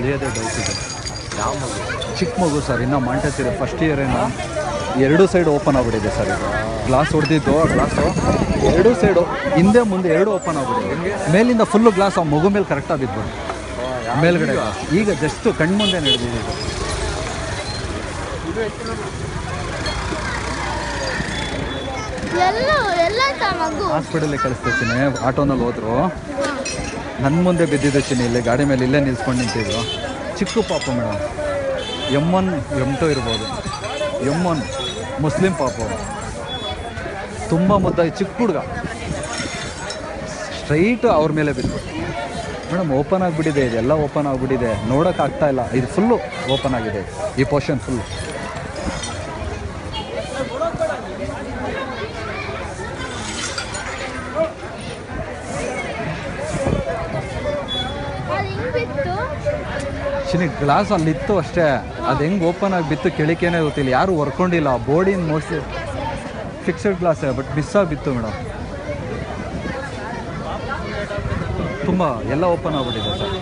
ಉಳಿಯೋದೇ doubt ಇದೆ ಯಾವ ಮಗು ಚಿಕ್ಕ ಮಗು ಸರ್ ಇನ್ನೂ ಮಾಂಟೇತಿರ ಫಸ್ಟ್ ಇಯರ್ ಏನೋ ಎರಡು ಸೈಡ್ ಓಪನ್ ಆಗ್ಬಿಟ್ಟಿದೆ ಸರ್ ಇದು ಗ್ಲಾಸ್ ಹೊಡೆದಿದ್ದು ಗ್ಲಾಸು ಎರಡು ಸೈಡು ಹಿಂದೆ ಮುಂದೆ ಎರಡು ಓಪನ್ ಆಗ್ಬಿಟ್ಟಿದೆ ಮೇಲಿಂದ ಫುಲ್ಲು ಗ್ಲಾಸ್ ಆ ಮಗು ಮೇಲೆ ಕರೆಕ್ಟಾಗಿ ಬಿದ್ಬಿಟ್ಟು ಮೇಲ್ಗಡೆ ಈಗ ಜಸ್ಟ್ ಕಣ್ಮುಂದೆ ನಡೆದಿದೆ ಇದು ಎಲ್ಲ ಎಲ್ಲ ಆಯ್ತಾ ಮಗು ಹಾಸ್ಪಿಟಲಿಗೆ ಕಳಿಸ್ತೀನಿ ಆಟೋನಲ್ಲಿ ಹೋದ್ರು ನನ್ನ ಮುಂದೆ ಬಿದ್ದಿದ್ದು ಚಿನ್ನಿ ಇಲ್ಲೇ ಗಾಡಿ ಮೇಲೆ ಇಲ್ಲೇ ನಿಲ್ಸ್ಕೊಂಡು ನಿಂತಿದ್ದು ಚಿಕ್ಕ ಪಾಪು madam M one M two ಇರ್ಬೋದು ಎಮ್ ಒನ್ ಮುಸ್ಲಿಂ ಪಾಪು ತುಂಬ ಮುದ್ದಾಗಿ ಚಿಕ್ಕ ಹುಡುಗ ಸ್ಟ್ರೈಟ್ ಅವ್ರ ಮೇಲೆ ಬಿದ್ದು ಮೇಡಮ್ ಓಪನ್ ಆಗಿಬಿಟ್ಟಿದೆ ಇದೆಲ್ಲ ಓಪನ್ ಆಗಿಬಿಟ್ಟಿದೆ ನೋಡೋಕ್ಕಾಗ್ತಾ ಇಲ್ಲ ಇದು ಫುಲ್ಲು ಓಪನ್ ಆಗಿದೆ ಈ ಪೋರ್ಷನ್ ಫುಲ್ಲು ಅದು ಹಿಂಗ್ ಬಿತ್ತು ಚಿನಿ ಗ್ಲಾಸ್ ಅಲ್ಲಿತ್ತು ಅಷ್ಟೇ ಅದು ಹೆಂಗೆ ಓಪನ್ ಆಗಿ ಬಿತ್ತು ಕೆಳಿಕೆನೇ ಗೊತ್ತಿಲ್ಲ ಯಾರು ವರ್ಕೊಂಡಿಲ್ಲ ಬೋರ್ಡಿನ ಮೋಸ್ಟ್ಲಿ ಫಿಕ್ಸೆಡ್ ಗ್ಲಾಸೇ ಬಟ್ ಮಿಸ್ ಆಗಿ ಬಿತ್ತು ಮೇಡಮ್ ತುಂಬ ಎಲ್ಲ ಓಪನ್ ಆಗ್ಬಿಟ್ಟಿದೆ ಸರ್